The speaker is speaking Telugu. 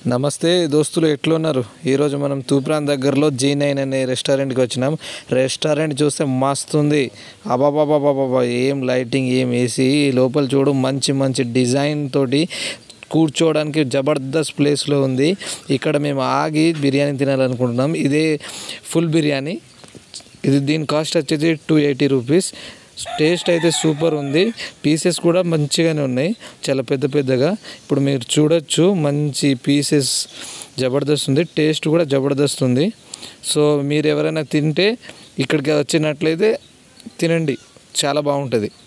నమస్తే దోస్తులు ఎట్లున్నారు ఈరోజు మనం తూప్రాన్ దగ్గరలో జీ నైన్ అనే రెస్టారెంట్కి వచ్చినాం రెస్టారెంట్ చూస్తే మస్తు ఉంది అబాబాబాబాబా ఏం లైటింగ్ ఏం ఏసీ లోపల చూడు మంచి మంచి డిజైన్ తోటి కూర్చోవడానికి జబర్దస్త్ ప్లేస్లో ఉంది ఇక్కడ మేము ఆగి బిర్యానీ తినాలనుకుంటున్నాం ఇదే ఫుల్ బిర్యానీ ఇది దీని కాస్ట్ వచ్చేసి టూ ఎయిటీ రూపీస్ టేస్ట్ అయితే సూపర్ ఉంది పీసెస్ కూడా మంచిగానే ఉన్నాయి చాలా పెద్ద పెద్దగా ఇప్పుడు మీరు చూడొచ్చు మంచి పీసెస్ జబర్దస్త్ ఉంది టేస్ట్ కూడా జబర్దస్త్ ఉంది సో మీరు ఎవరైనా తింటే ఇక్కడికి వచ్చినట్లయితే తినండి చాలా బాగుంటుంది